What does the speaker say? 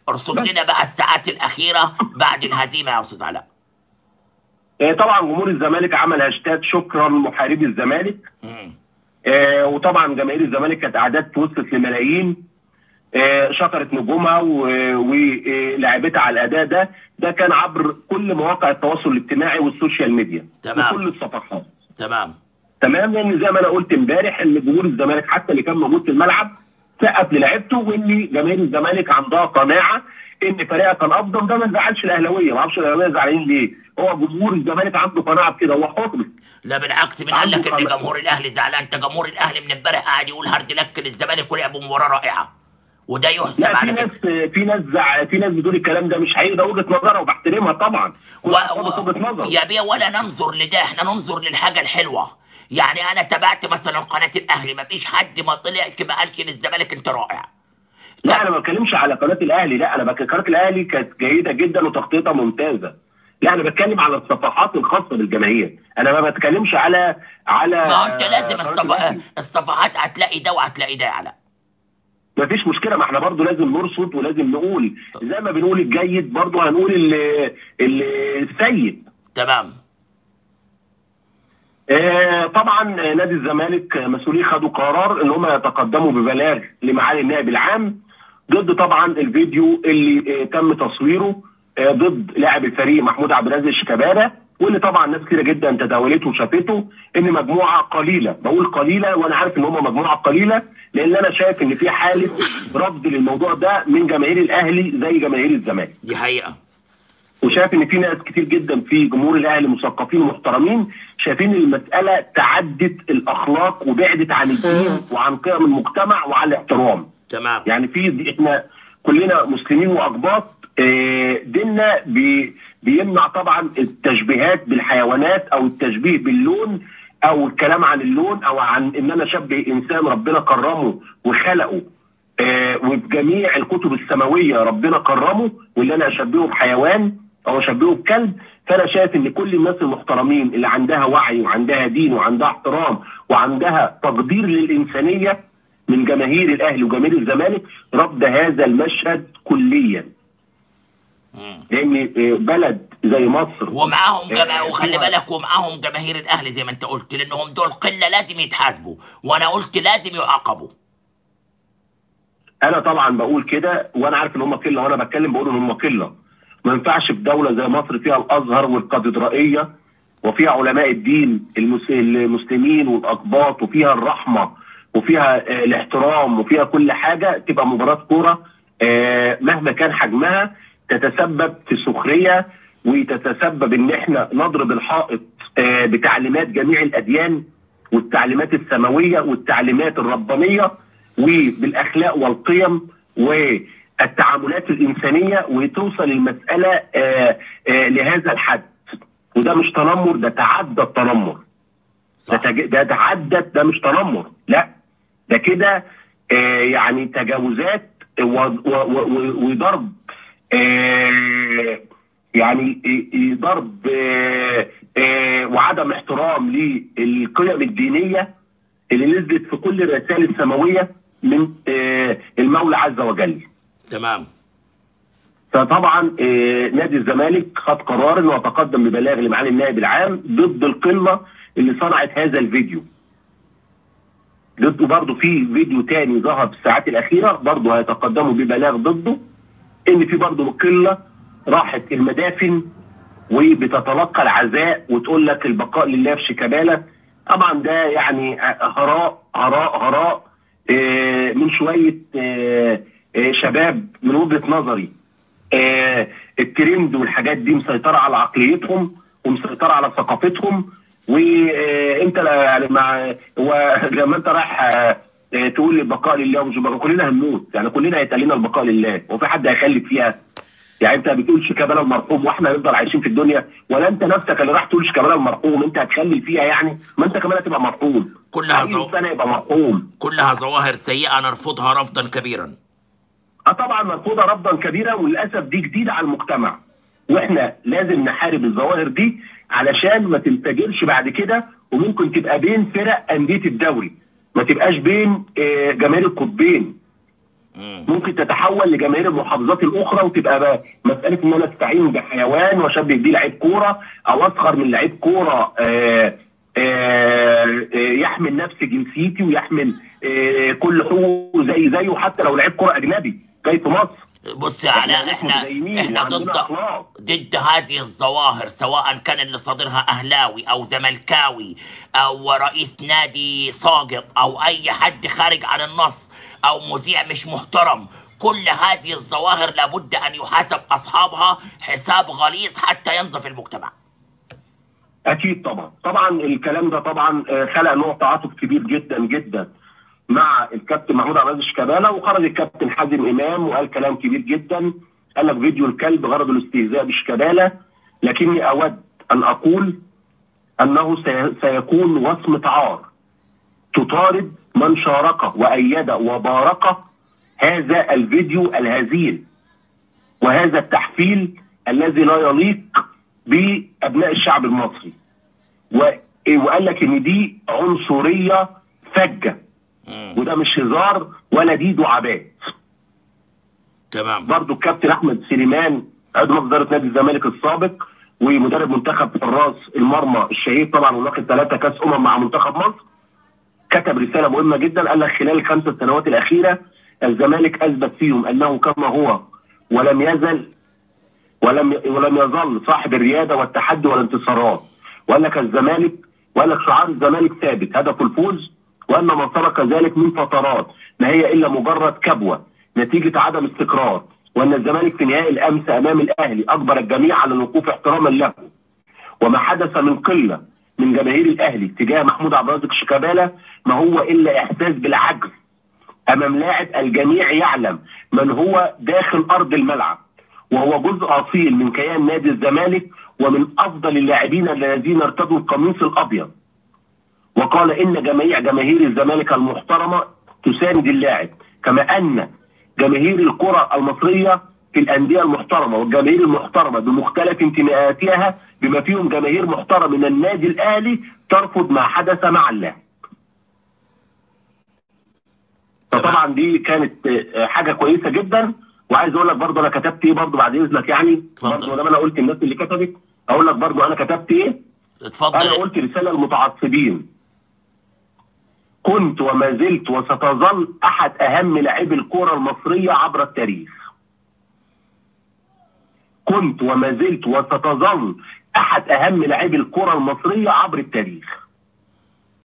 ارصد لنا بقى الساعات الاخيره بعد الهزيمه يا استاذ علاء آه، طبعا جمهور الزمالك عمل هاشتاج شكرا محاربي الزمالك مم. آه، وطبعا جماهير الزمالك كانت اعداد وصلت لملايين آه، شكرت نجومها و- ولاعبتها على الاداء ده ده كان عبر كل مواقع التواصل الاجتماعي والسوشيال ميديا تمام. وكل الصفحات تمام تمام لان زي ما انا قلت امبارح ان جمهور الزمالك حتى اللي كان موجود في الملعب سقف للعيبته وان جماهير الزمالك عندها قناعه ان فريقها كان افضل ده ما زعلش الاهلاويه ما اعرفش الاهلاويه زعلانين ليه هو جمهور الزمالك عنده قناعه بكده هو حر لا بالعكس مين قال لك ان عنده جمهور الاهلي زعلان انت جمهور الاهلي من امبارح قاعد يقول هارد لك للزمالك ولعبوا مباراه رائعه وده يحسب لا في على ناس فكره في ناس زع... في ناس بتقول الكلام ده مش حقيقي ده وجهه نظرها وبحترمها طبعا و... كل واحد و... وجهه نظر يا بيه ولا ننظر لده احنا ننظر للحاجه الحلوه يعني انا تابعت مثلا قناه الاهلي ما فيش حد ما طلعش ما قالش للزمالك انت رائع لا انا ما بتكلمش على قناه الاهلي لا انا بك... قناه الاهلي كانت جيده جدا وتغطيتها ممتازه لا انا بتكلم على الصفحات الخاصه بالجماهير انا ما بتكلمش على على ما هو انت لازم قناة الصف... الأهلي. الصفحات هتلاقي ده وهتلاقي ده يا علاء ما فيش مشكله ما احنا برضو لازم نرصد ولازم نقول زي ما بنقول الجيد برضو هنقول ال- ال- السيء تمام آه، طبعا نادي الزمالك مسؤوليه خدوا قرار ان هم يتقدموا ببلاغ لمعالي النائب العام ضد طبعا الفيديو اللي آه، تم تصويره آه، ضد لاعب الفريق محمود عبد الرازق شيكابالا واللي طبعا ناس كتيره جدا تداولته وشافته ان مجموعه قليله بقول قليله وانا عارف ان هم مجموعه قليله لان انا شايف ان في حاله رفض للموضوع ده من جماهير الاهلي زي جماهير الزمالك دي حقيقه وشايف ان في ناس كتير جدا في جمهور الاهلي مثقفين ومحترمين شايفين المساله تعدت الاخلاق وبعدت عن الدين وعن قيم المجتمع وعن الاحترام تمام يعني في احنا كلنا مسلمين واقباط آه، ديننا بي بيمنع طبعا التشبيهات بالحيوانات او التشبيه باللون او الكلام عن اللون او عن ان انا اشبه انسان ربنا كرمه وخلقه آه، وبجميع الكتب السماويه ربنا كرمه واللي انا اشبهه بحيوان او اشبهه بكلب فانا شايف ان كل الناس المحترمين اللي عندها وعي وعندها دين وعندها احترام وعندها تقدير للانسانيه من جماهير الاهلي وجماهير الزمالك رفض هذا المشهد كليا مم. لان آه، بلد زي مصر ومعاهم جما... آه، وخلي فيها- بالك ومعاهم جماهير الاهلي زي ما انت قلت لانهم دول قله لازم يتحاسبوا وانا قلت لازم يعاقبوا انا طبعا بقول كده وانا عارف ان هم قله وانا بتكلم بقول ان هم قله ما ينفعش في دوله زي مصر فيها الازهر والكاتدرائيه وفيها علماء الدين المس- المسلمين والاقباط وفيها الرحمه وفيها آه، الاحترام وفيها كل حاجه تبقى مباراه كوره آه، مهما كان حجمها تتسبب في سخريه وتتسبب ان احنا نضرب الحائط آه، بتعليمات جميع الاديان والتعليمات السماويه والتعليمات الربانيه وبالاخلاق والقيم والتعاملات الانسانيه وتوصل المساله آه، آه، لهذا الحد وده مش تنمر ده تعدى التنمر ده, صح تج... ده تعدت ده مش تنمر لا ده كده آه يعني تجاوزات و... و... و... وضرب آه يعني آه، آه، ضرب آه آه وعدم احترام للقيم الدينيه اللي نزلت في كل الرسائل السماويه من آه المولى عز وجل تمام فطبعا آه، نادي الزمالك خد قرار انه يتقدم ببلاغ لمعالي النائب العام ضد القله اللي صنعت هذا الفيديو. ضده برضه في فيديو تاني ظهر في الساعات الاخيره برضه هيتقدموا ببلاغ ضده ان في برضه قله راحت المدافن وبتتلقى العزاء وتقول لك البقاء لله في شيكابالا طبعا ده يعني هراء هراء هراء آه، من شويه آه، آه، شباب من وجهه نظري آه، الترند والحاجات دي مسيطره على عقليتهم ومسيطره على ثقافتهم وانت يعني مع هو لما انت رايح آه، آه، تقول البقاء لله ومش البقاء كلنا هنموت يعني كلنا هيتقال لنا البقاء لله وفي حد هيخلف فيها يعني انت بتقول شيكابالا المرحوم واحنا هنفضل عايشين في الدنيا ولا انت نفسك اللي راح تقول شيكابالا المرحوم انت هتخلي فيها يعني ما انت كمان هتبقى مرحوم كلها اي زو... انسان يبقى مرحوم كلها ظواهر سيئه نرفضها رفضا كبيرا اه طبعا مرفوضه رفضا كبيرا وللاسف دي جديده على المجتمع واحنا لازم نحارب الظواهر دي علشان ما تنفجرش بعد كده وممكن تبقى بين فرق انديه الدوري ما تبقاش بين آه، جماهير القطبين مم. ممكن تتحول لجماهير المحافظات الاخرى وتبقى بقى مساله ان انا استعين بحيوان واشبه بيه لعيب كوره او اسخر من لعيب كوره آه، آه، آه، يحمل نفس جنسيتي ويحمل آه، كل حقوقه زي زيه حتى لو لعيب كوره اجنبي جاي في مصر بص يا علاء ناس احنا متدينين احنا وعندنا ضد أخلاق. ضد هذه الظواهر سواء كان اللي صادرها اهلاوي او زملكاوي او رئيس نادي ساقط او اي حد خارج عن النص او مذيع مش محترم كل هذه الظواهر لابد ان يحاسب اصحابها حساب غليظ حتى ينظف المجتمع اكيد طبعا طبعا الكلام ده طبعا آه، خلق نوع تعاطف كبير جدا جدا مع الكابتن محمود عبد العزيز شيكابالا وخرج الكابتن حازم امام وقال كلام كبير جدا قال لك فيديو الكلب غرض الاستهزاء بشيكابالا لكني اود ان اقول انه سي- سيكون وصمه عار تطارد من شارك وايد وبارك هذا الفيديو الهزيل وهذا التحفيل الذي لا يليق بابناء الشعب المصري و- وقال لك ان دي عنصريه فجه مم. وده مش هزار ولا دي دعابات تمام برضو الكابتن احمد سليمان عضو مجلس اداره نادي الزمالك السابق ومدرب منتخب حراس المرمى الشهير طبعا واخد ثلاثه كاس امم مع منتخب مصر كتب رساله مهمه جدا قال لك خلال الخمس سنوات الاخيره الزمالك اثبت فيهم انه كما هو ولم يزل ولم ولم يظل صاحب الرياده والتحدي والانتصارات وقال لك الزمالك وقال لك شعار الزمالك ثابت هدفه الفوز وان ما سبق ذلك من فترات ما هي الا مجرد كبوه نتيجه عدم استقرار وان الزمالك في نهائي الامس امام الاهلي اجبر الجميع على الوقوف احتراما له وما حدث من قله من جماهير الاهلي تجاه محمود عبد الرازق شيكابالا ما هو الا احساس بالعجز امام لاعب الجميع يعلم من هو داخل ارض الملعب وهو جزء اصيل من كيان نادي الزمالك ومن افضل اللاعبين الذين ارتدوا القميص الابيض وقال ان جميع جماهير الزمالك المحترمه تساند اللاعب كما ان جماهير الكره المصريه في الانديه المحترمه والجماهير المحترمه بمختلف انتماءاتها بما فيهم جماهير محترمه من النادي الاهلي ترفض ما حدث مع اللاعب. فطبعا دي كانت آه، حاجه كويسه جدا وعايز اقول لك برضه انا كتبت ايه برضه بعد اذنك يعني اتفضل. برضه ما دام انا قلت الناس اللي كتبت اقول لك برضه انا كتبت ايه انا اتفضل قلت رساله للمتعصبين كنت وما زلت وستظل احد اهم لاعبي الكره المصريه عبر التاريخ كنت وما زلت وستظل احد اهم لاعبي الكره المصريه عبر التاريخ